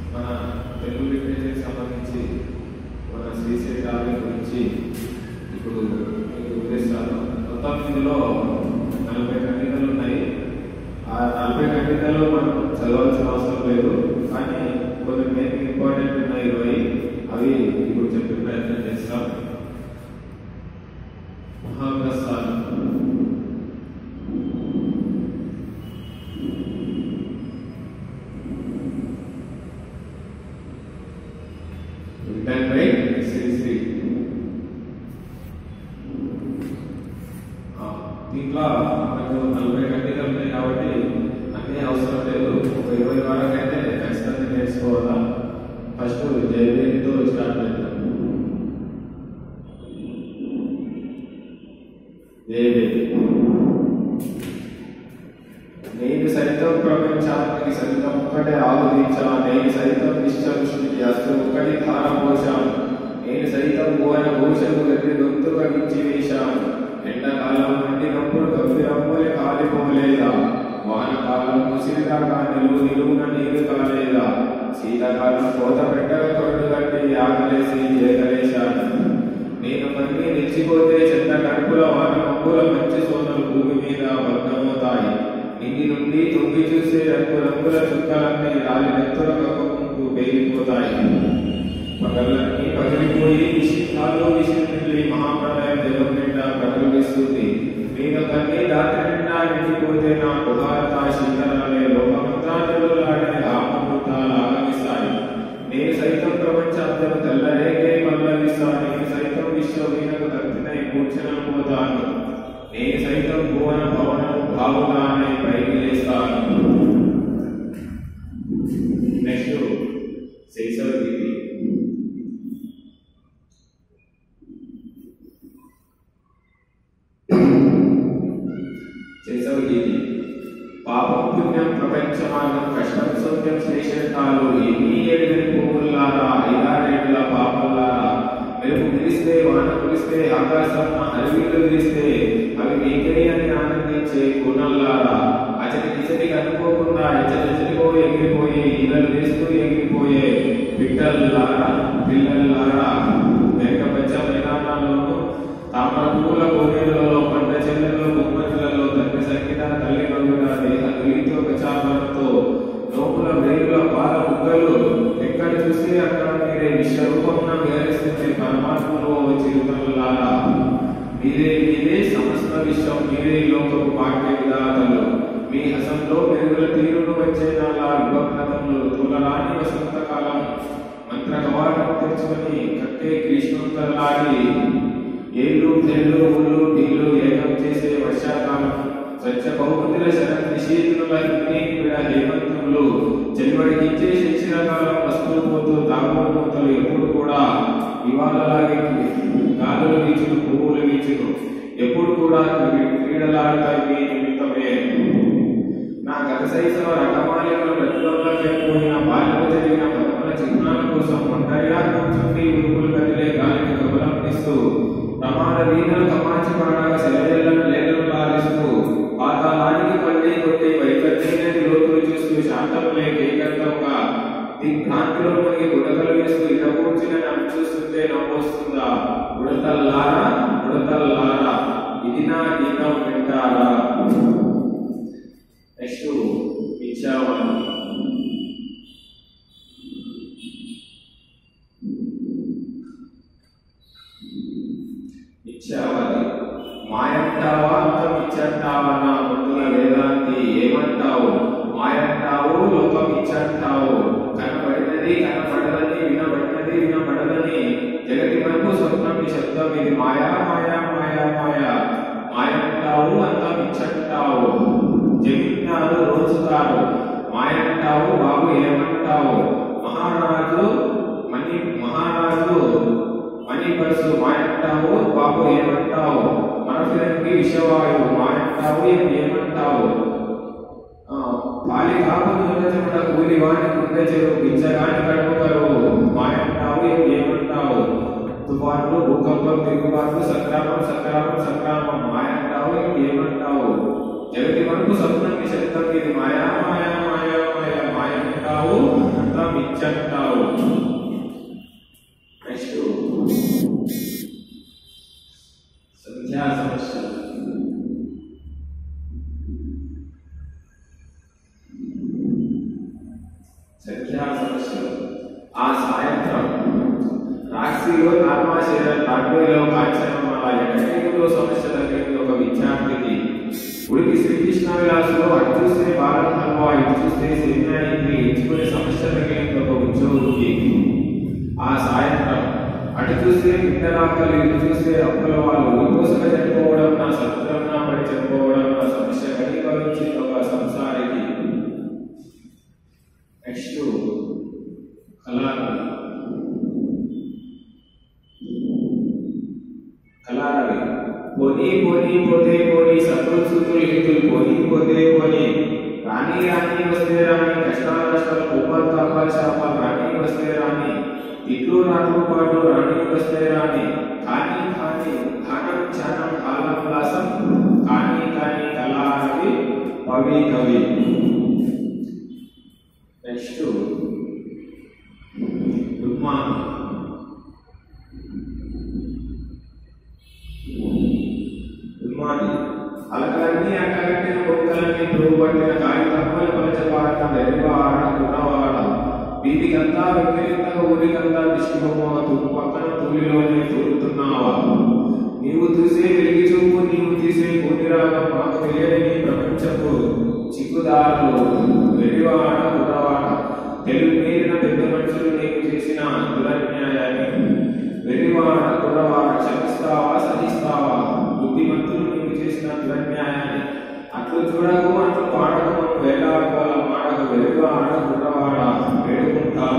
మన తెలుగు లిటరేచర్కి సంబంధించి మన శ్రీశ్రీ గారి గురించి ఇప్పుడు మీకు వివరిస్తాను మొత్తం ఇందులో నలభై ఖండికలు ఉన్నాయి ఆ నలభై ఖండికలు మనం చదవాల్సిన అవసరం లేదు కానీ కొన్ని మెయిన్ ఇంపార్టెంట్ ఉన్నాయి ఇరవై అవి ఇప్పుడు చెప్పే ప్రయత్నం చేస్తాం మహాప్రస్థానం written by శ్రీశ్రీ ఆ, దీంట్లో మనకు నలభై గంటలు ఉన్నాయి కాబట్టి అన్నీ అవసరం లేదు ఒక ఇరవై వరకు అయితే ఖచ్చితంగా నేర్చుకోవాలా ఫస్ట్ జైవేదితో స్టార్ట్ చేద్దాం జయవేది నేను సైతం ప్రపంచానికి సైతం ఒక్కటే ఆలోచించా నేను సైతం నిశ్చరుషునికి అస్త్రం ఒక్కటి ధారపోషాను నేను సైతం భువన భూషకు గట్టి గొంతు కవించి వేశాను ఎండాకాలం మండినప్పుడు గంభీరమ్మలే కాలిపోలేదా వానకాలం ముసిరిగా నిలువు నిలువున నీరు కాలేదా శీతాకాలం కోత పెట్టగా తొడు కట్టి ఆకలేసి ఏకలేశాను నేను మళ్ళీ నిలిచిపోతే చెత్త కడుపుల వాన మబ్బుల మంచి సోనలు భూమి మీద భగ్నమవుతాయి ఇంటి నుండి తొంగి చూసే రంగు రంగుల చుక్కలన్నీ రాలి నెత్తుల కప్పుకుంటూ పేలిపోతాయి పగలన్నీ పగిలిపోయి విషికాలు విషిల్లి మహాప్రలయం జలం నిండా ప్రకటిస్తుంది నేను కన్నీ రాత్రి నిండా నిండిపోతే నా కుహారత శీతలాలే లోకమంతా తెలుగులాడని ఆమృతాలు ఆగమిస్తాయి నేను సైతం ప్రపంచాంతరం తెల్లరేగే పల్లవిస్తా నేను సైతం విశ్వవీణకు తప్పినై కూర్చొని పోతాను నేను సైతం భువన భవనం భావుగానే పైకి లేస్తాను నెక్స్ట్ శైశవ గీతి శైశవ గీతి పాపం పుణ్యం ప్రపంచ మార్గం కష్టం సౌఖ్యం శ్రేష్ఠాలు ఎన్ని ఎడిగిన పువ్వుల్లారా ఐదారేళ్ల పాపల్లారా మెరుపు విరిస్తే వాన కురిస్తే ఆకాశం అడవిలు విరిస్తే అవి మీకే అని ఆనందించే గుణల్లారా అచటి నిచటికి అనుకోకుండా ఎచ్చరిపో ఎగిరిపోయే ఈగలు వేస్తూ ఎగిరిపోయే బిడ్డల్లారా పిల్లల్లారా మేకపచ్చ మైదానాల్లోనూ తామర పూల కోనేరులలో పంట చెల్లెల్లో బొమ్మలలో తండ్రి సంగీత తల్లి నవ్వుల దేహ నీటితో కచాపరంతో నోపుల వేలుల పాల బుగ్గలు ఎక్కడ చూస్తే అక్కడ మీరే విశ్వరూపమున విహరిస్తుంది పరమాత్మలో చిరుతలారా మీరే మీరే సమస్త విశ్వం మీరే లోకపు పాఠ్య విధాతలు మీ హసంలో మెరుగుల తీరును వచ్చే నాలా యువప్రదములు తులరాని వసంతకాలం మంత్ర కవాటం తెరుచుకొని కట్టే గ్రీష్మంతలాడి ఏళ్ళు తెల్లు ఊళ్ళు ఢిల్లు ఏకం చేసే వర్షాకాలం స్వచ్ఛ బహుమతుల శరత్ నిషేధుల విడ హేమంతులు చెలివడికించే శిక్షణకాలం వస్తువులు పోతూ తాగుబోతులు ఎప్పుడు కూడా ఇవాళలాగే గాలులు వీచును పువ్వులు వీచును ఎప్పుడు కూడా క్రీ- క్రీడలాడతాయి మీ నిమిత్తమే నా గత శైశవ రకమాలికలు ప్రతిలోకి వెళ్ళిపోయిన బాల్యము జరిగిన పదముల చిహ్నాల కోసం ఒంటరిగా కూర్చుండి ఉరుకులు కదిలే గాలికి గమనిస్తూ ప్రమాద వీధులు కమాచి పాడగా సెలయేళ్లను లేఖలు లాలిస్తూ పాతాళానికి మళ్ళీ కొట్టి వైకల్యమైన లోతులు చూస్తూ శాంతం లేక ఏకంతంగా దిగ్భ్రాంతిలో మునిగి గుడకలు వేస్తూ ఇక కూర్చుని నన్ను చూస్తుంటే నవ్వొస్తుందా ఉడతల్లారా ఉడతల్లారా ఇది నా గీతం వింటారా నెక్స్ట్ ఇచ్చావాణి ఇచ్చావని మాయంటావా అంతం ఇచ్చంటావా నా ముందుల వేదాంతి ఏమంటావు మాయంటావు లోకం ఇచ్చంటావు కనబడినది కనబడదని వినబడినది వినబడదని జగతి మనకు స్వప్నం ఈ శబ్దం ఇది మాయా మాయా మాయా మాయా మాయంటావు అంతం ఇచ్చంటావు జమిన్నారు రోజుతారు మాయంటావు బాబు ఏమంటావు మహారాజు మణి మహారాజు మణి పరుసు మాయంటావు బాబు ఏమంటావు మనఫిరంగి విషవాయువు మాయంటావు ఏం ఏమంటావు ఆ, పాలి కాపు నిర్వచముడ కూలి వాణి గుండె చెరువు బిచ్చగాని కడుపు కరువు మాయంటావు ఏం ఏమంటావు తుఫాన్లు భూకంపం తిరుగుబాట్లు సంగ్రామం సంగ్రామం సంగ్రామం మాయంటావు ఏం ఏమంటావు జగతి మనకు సప్నం శబ్దం ఇది మాయా మాయా మాయా మాయా మాయంటావు అంతా మిచ్చంటావు సంఖ్యా సమస్యలు ఆ సాయంత్రం రాక్షిలో నార్మాశీల తాడ్వేలో కాంచనమాల ఎకటేగులో సమస్య తగ్గింది ఒక విద్యార్థికి ఉడికి శ్రీకృష్ణ విలాసులో అటు చూస్తే బాలం హల్వా ఇటు చూస్తే సేనాయిని ఎంచుకునే సమస్య తగిలింది ఒక ఉద్యోగికి ఆ సాయంత్రం అటు చూస్తే కిందరాకలు ఇటు చూస్తే అప్పుల వాళ్ళు ఊరికోసమే చనిపోవడం నా సముద్రం నా పడి చనిపోవడం నా సమస్య కనీకరించింది ఒక సంసారికి నెక్స్ట్ కళారవి కళారవి పోనీ పోనీ పోతే పోనీ సత్రులు హితులు పోనీ పోతే పోనీ రాణి రాణి వస్తే రాణి కష్టాల నష్టాలు కోపాలు తాపాలు శాపాలు రాణి వస్తే రాణి ఇట్లు నాతో పాటు రాణి వస్తే రాణి కానీ కానీ ఘాటం ఛానం కాలం కానీ కానీ కళారవి పవి కవి నెక్స్ట్ దుర్మానం దుర్మాని అలకలన్నీ అక్కగట్టిన కుక్కలన్నీ త్రోబట్టిన కాగితమ్మల పలచబాట వెరివాడ గుణవాడ వీధికంతా వెక్కిరింతగా ఊరికంతా దిష్టిబొమ్మ తూపు పక్కన తూలిలోనే తూలుతున్నావా నీవు చూసే వెలిగి చూపు నీవు తీసే పూర్తిరాగం మాకు తెలియని నీ ప్రపంచపు చిక్కుదారులు వెరివాడ గుణవాడ తెలుగు మీరిన పెద్ద మనుషులు నీకు చేసిన దురన్యాయాన్ని వెరివాడ గుణవాడ క్షమిస్తావా సహిస్తావా బుద్ధిమంతులు నీకు చేసిన దురన్యాయాన్ని అట్లు చూడకు అట్లు పాడకు వేలాడుకోవాల మాడకు వెరివాడ గుణవాడ వేడుకుంటాం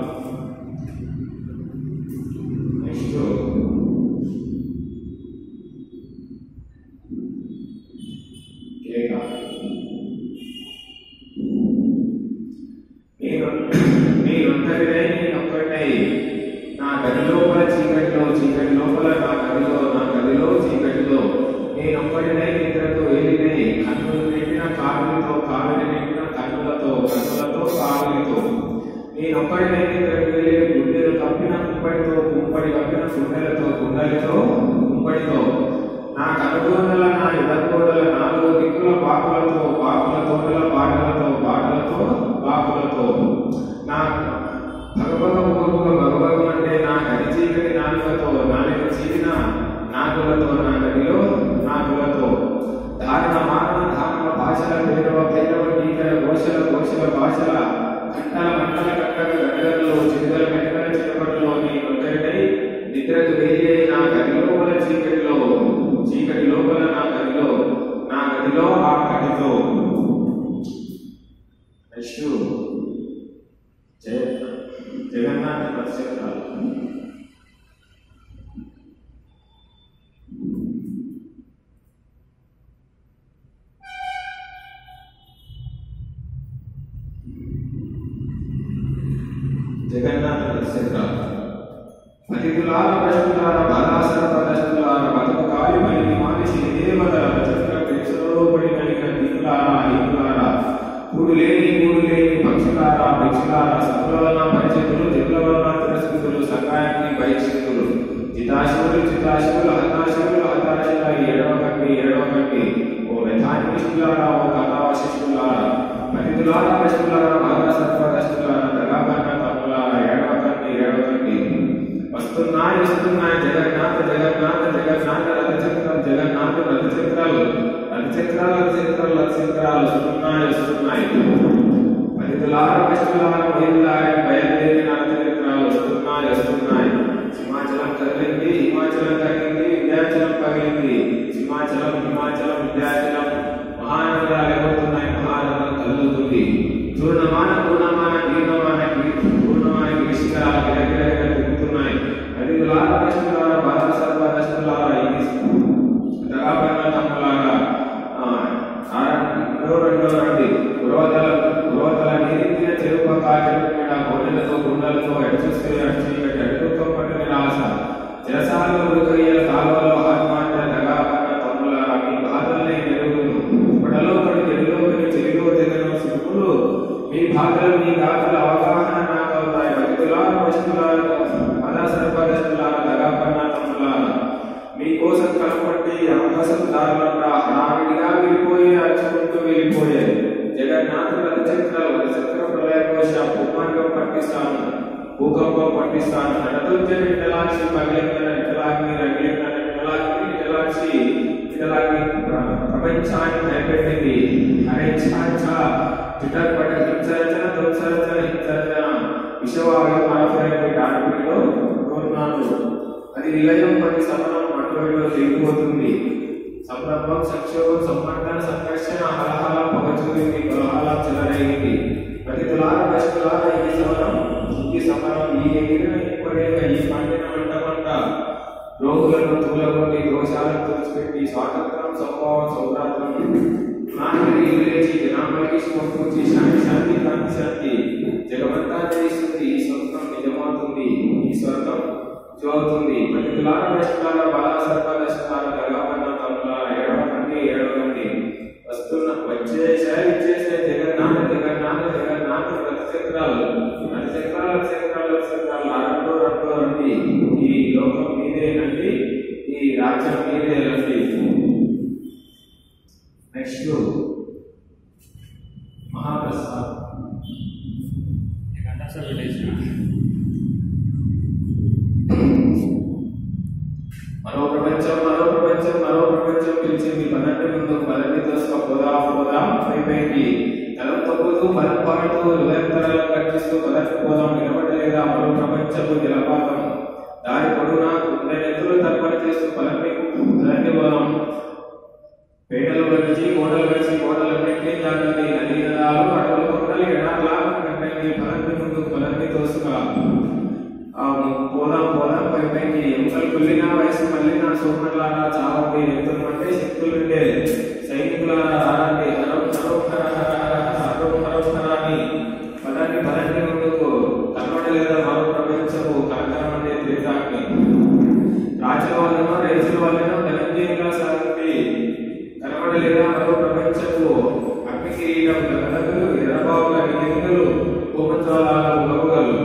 నెక్స్ట్ కేక నేను నేనొక్కడినై నేనొక్కడినై నా గది లోపల చీకటిలో చీకటి లోపల నా గదిలో నా గదిలో చీకటిలో నేనొక్కడినై నిద్రతో ఏలినై కన్నులు నిండిన కారులతో కారుని నిండిన కన్నులతో కన్నులతో కారులతో నేనొక్కడినై నిద్రకు వెళ్ళే గుండెలు కప్పిన కుంపడితో కుంపడి కప్పిన గుండెలతో గుండెలతో కుంపడితో నా కనుగోడల నా ఎదగోడల నాలుగు దిక్కుల పాకులతో పాకుల తోటల పాటలతో పాటలతో పాకులతో నా భగభగ ఊరుగా భగభగ అంటే నా గడి చీకటి నాలుకతో నాలుక చీలిన నాగులతో నా గడిలో నాగులతో దారుణ మారణ ధారణ భాషల భైరవ భైరవ గీతల ఘోషల ఘోషల భాషల గంటల మంటల కట్టల గడ్డలలో చిరుగల మెట్టల చిరపట్లో నీ ఒక్కరికై నిద్రకు వేరే నా గది లోపల చీకటిలో చీకటి లోపల నా గదిలో నా గదిలో ఆ గదితో నెక్స్ట్ జయ జగన్నాథ నరసింహాలు జగన్నాథ నరసింహాలు పతితులార ప్రశ్నులార బాలాసర ప్రదర్శనులార బతుకు కాలి పలికి మానిసి దేవతల చక్ర ప్రేక్షలోపడి కలిగిన దీనులార హీనులార కూడు లేని కూడు లేని పక్షులార పక్షులార సత్రులన పరిచితులు దిగుల వలన తిరస్కృతులు సకాయానికి పరీక్షితులు చితాశివులు చితాశివులు హతాశివులు హతాశిల ఏడవ కంటి ఏడవ కంటి ఓ వ్యధాని విష్ణులారా ఓ కథావశిష్ఠులారా పతితులార ప్రశ్నులార బాలాసర ప్రదర్శనులార దగాపన్న తమ్ములార ఏడవ కంటి ఏడవ కంటి వస్తున్నాయి వస్తున్నాయి జగన్నాథ జగన్నాథ జగన్నాథ రథచక్రం జగన్నాథ రథచక్రాలు రథచక్రాలు రథచక్రాలు రథచక్రాలు వస్తున్నాయి వస్తున్నాయి పరిధులార కష్టులార మహిళలార బయలుదేరి రథచక్రాలు వస్తున్నాయి వస్తున్నాయి సింహాచలం కదిలింది హిమాచలం కదిలింది విద్యాచలం పగిలింది సింహాచలం హిమాచలం విద్యాచలం మహానగరాలు ఎగురుతున్నాయి మహానగరం కదులుతుంది చూర్ణమాన పూర్ణమాన దీర్ఘమాన పూర్ణమాన గిరిశిఖరాలు గిరగిరగిర తిరుగుతున్నాయి నదిలార కృష్ణులార భారత సర్వదస్తులార ఇది దగాపన్న తమ్ములారా ఆ, ఆర- రెండో రెండో రండి పురోతల పురోతల నీరించిన చెరుపు కాకిన గోడలతో గుండలతో ఎడచూస్తే అడిచి అడుగుతో పట్టిన రాస జలసాలలో ఉరుకయ్యల కాలువలో ఆత్మాంత దగాపన్న తమ్ములారా మీ బాధల్ని నెరుగును పడలో పడి చెడులో పడి చెవిలో తెగను సుడుపులు మీ బాధలు మీ గాథల అవగాహన నాకు అవుతాయి భక్తులార వస్తులార మద సర్వదస్తులార దగాపన్న తమ్ములారా మీకోసం కనపట్టి అవకాశం దారులంతా హడావిడిగా వెళ్ళిపోయి అర్చుకుంటూ వెళ్ళిపోయాయి జగన్నాథుడు రథచక్రాలు రథచక్ర ప్రళయ కోశ ఉమా పంపిస్తాను భూకంపం పంపిస్తాను నడదొచ్చని విటలాక్షి పగిలిందని విటలాగ్ని రగిలిందని విటలాగ్ని విటలాక్షి విటలాగ్ని ప్ర- ప్రపంచాన్ని భయపెట్టింది అరే ఛా ఛా చిటపట హింసరచన ధ్వంసరచన హింసరచన విషవాయు మానవులైన ఆడపిల్లలో కోరున్నాను అది విలయం పది సమరం అటువైలో తిరిగిపోతుంది సంరంభం సంక్షోభం సంబంధన సంఘర్షణ హలహల పొగచూరింది కొలహల చెలరేగింది ప్రతితులార దశకులార ఈ సమరం ఈ సమరం ఈ ఎగిరిన ఈ పడేక ఈ పండిన మంటమంట రోగులను తూలగొట్టి దోషాలను తుడిచిపెట్టి స్వాతంత్రం సంభవం సౌభ్రాత్రం నాన్నకి లేచి జనాభాకి సమకూర్చి శాంతి శాంతి క్రాంతి శాంతి జగమంతా జయిస్తుంది ఈ స్వర్గం నిజమవుతుంది ఈ స్వర్గం జోవుతుంది ప్రతిలార దశకాల బాల సర్వ దశకాల గగాపన్న తమ్ములార ఏడవకండి ఏడవకండి వస్తున్న వచ్చేసారి ఇచ్చేసే జగన్నాథ జగన్నాథ జగన్నాథ రథ చక్రాలు రథ చక్రాలు రథ చక్రాలు రథ చక్రాలు రెండో రెండో రండి ఈ లోకం మీదే రండి ఈ రాజ్యం మీదే రండి నెక్స్ట్ మహాప్రసాద్ అసలు విలేసిన మరో ప్రపంచం మరో ప్రపంచం మరో ప్రపంచం పిలిచింది పదండి ముందు పదండి దోసుక పోదా పోదా పై పైకి తలం తప్పుతూ బలం పాడుతూ నిరంతరాలను కట్టిస్తూ పదండి పోదాం నిలబడలేదా మరో ప్రపంచపు జలపాతం దారి పొడునా గుండె నెత్తులు తర్పణ చేస్తూ పదండి పదండి పోదాం పేటలు గడిచి గోడలు గడిచి గోడలన్నింటినీ దాటండి నదీ నదాలు అడవులు కొండలు ఎడార్లాగా కట్టండి పదండి ముందు పదండి తోసుగా ఆ పోదాం పోదాం పై పైకి ఎముకలు కుళ్ళినా వయసు మళ్ళినా సూపర్లాగా చావండి ఎత్తుమంటే శక్తులుండే సైనికులారా రారండి హరం హరం హర హర హర హరం హరం హర అని పదండి పదండి ముందుకు కనబడలేదా మరో ప్రపంచము కనకరమండే త్రితాగ్ని రాజుల వల్లనో రైతుల వల్లనో ధనంజయంగా సాగింది కనబడలేదా మరో ప్రపంచపు అగ్ని కిరీటం గగనలు ఎర్రబాబుల నియందులు కోపజ్వాలాల ఉలవగలు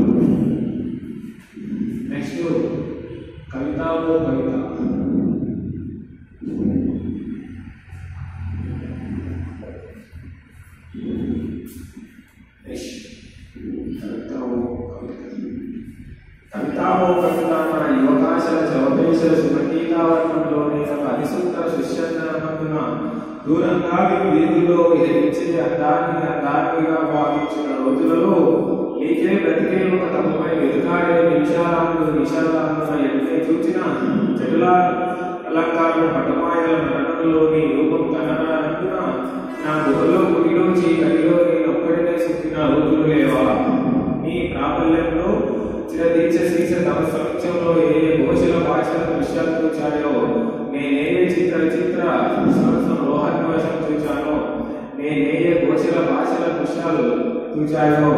నెక్స్ట్ కవితాలో కవిత నెక్స్ట్ కవితాలో కవిత కవితాలో కవిత మన యువకాశల చవదేశల సుమకీతావర్ణంలోని ఒక అనిసుందర సుశందనమందున దూరంగా వీధిలో విహరించే అందాన్ని అందాన్నిగా భావించిన రోజులలో నీకే బ్రతికే ఒక తమపై వెతుకాడే నిమిషాలను నిమిషాలను ఎన్ని చూచిన చెడుల అలంకారణ పటమాయల నటనలోని రూపం కననందున నా గుహలో గుడిలోంచి గదిలో నేను ఒక్కడినే సుట్టిన రోజులు లేవా నీ ప్రాబల్యంలో చిరదీక్ష శీర్ష తమ సమక్షంలో ఏ ఏ ఘోషల భాషల దృశ్యాలు చూచాయో నేనే ఏ చిత్ర చిత్ర సంవత్సరం రోహాన్వేషం చూచానో నేనే ఏ ఘోషల భాషల దృశ్యాలు చూచాయో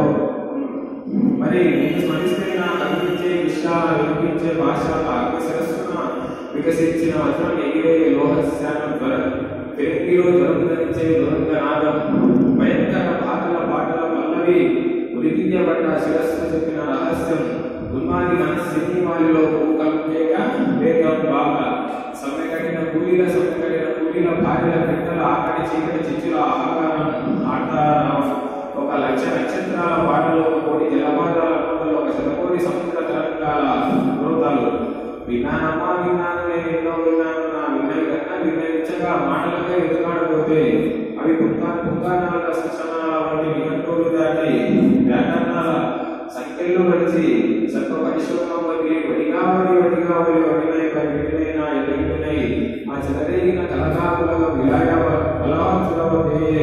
మరి నేను స్మరిస్తే నా కనిపించే విషయాలు వినిపించే భాష అగ్ని సరస్సున వికసించిన వచనం ఎగిరే లోహశానం ధ్వర పెరిగిలో జ్వరం ధరించే దురంగ నాదం భయంకర పాటల పాటల పల్లవి ఉరితీయబడ్డ శిరస్సు చెప్పిన రహస్యం ఉన్మాది మనస్థితి వారిలో కలిపేక వేగం బాగా సమ్మెకటిన కూలీల సమ్మెకటిన కూలీల భార్యల బిడ్డల ఆకటి చీకటి చిచ్చుల ఆహారం ఆటారం ఒక లక్ష నక్షత్రాల పాటలో ఒక కోటి జలపాతాల కొండలో ఒక శతకోటి సముద్ర తరంగాల రోతాలు విన్నానమ్మా విన్నాను నేను ఎన్నో విన్నాను నా విన్నవి కన్నా విన్నవించగా మాటలకే ఎదుగాడపోతే అవి పుంకా పుంకానాల శ్మశానాల వంటి నిఘంటువులు దాటి వ్యాకరణాల సంఖ్యలు గడిచి సర్వ పరిశోధం వదిలి వడిగా వడి వడిగా వడి వడినై పరి విడినైనా ఎదిగినై ఆ చెదరేగిన కలకాకులుగా విలాయ బలవంతులవే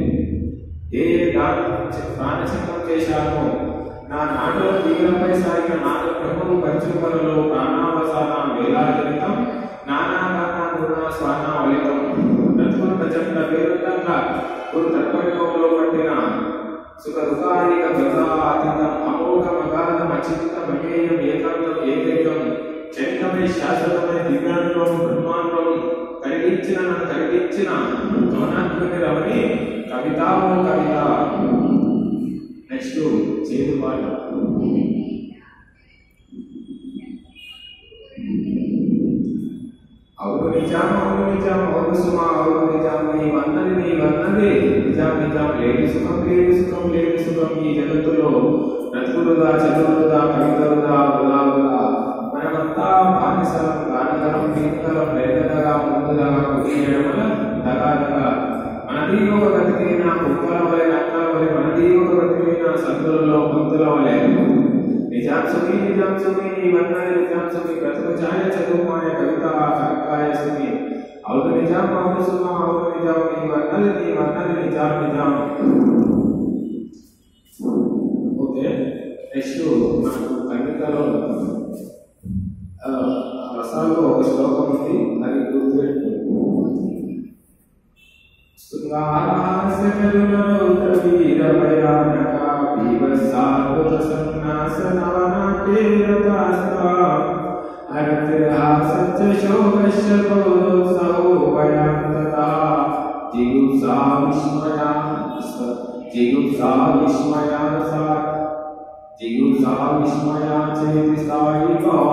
ఏ ఏ దానం ప్రాణచిత్తం చేశానో నా నాటలో తీవ్రపై సాగిన నాట బ్రహ్మము పంచుమలలో ప్రాణావసాన వేలాజనితం నానాకాన గుణ స్వాన వలితం బ్రతుకును ప్రచండ వేరుతంగా గురు తర్పణంలో పట్టిన సుఖ దుఃఖానిక గతాతీతం అమోఘ మగాధం అచింతం అమేయం ఏకాంతం ఏకైకం చైతన్యమై శాశ్వతమై దివ్యాంగం బ్రహ్మాండం కలిగించిన నన్ను కలిగించిన గమనాత్మక రమణి కవితామో కవిత నెక్స్ట్ చేదు పాట అవును నిజాం అవును నిజాం అవును సుమా అవును నిజాం నీ వన్నది నీ వన్నది నిజాం నిజాం లేని సుఖం లేని సుఖం లేని సుఖం ఈ జగత్తులో బ్రతుకులుగా చదువులుగా కవితలుగా గులాబుగా మనమంతా బానిసలం గానిగలం పీనిగలం వేదనగా ముందుగా కొనియడముల దగాదగా మనది ఒక గతికైన కుక్కల వలె నక్కల వలె మనది ఒక గతికైన సందులలో పంతుల వలె నిజాం సుమి నిజాం సుమి నీ వన్నది నిజాం సుమి బ్రతుకు ఛాయ చదువు మాయ కవిత కనకాయ సుమి అవును నిజాం అవును సుమ అవును నిజాం నీ వన్నది నీ వన్నది నిజాం నిజాం ఓకే నెక్స్ట్ మనకు కవితలో ఆ, రసాల్లో ఒక శ్లోకం ఉంది అది గుర్తుపెట్టుకోండి శృంగారహాస్యకరుణరౌద్రవీరభయానక బీభత్సాద్భుత సన్నాసనవనాట్యేరతాస్తా హరతిర్హాసచ్చ శోకశ్చ కౌరవసహో భయాం తథా జిగుప్సా విస్మయా జిగుప్సా విస్మయా సా జిగుప్సా విస్మయా చేతి సాయి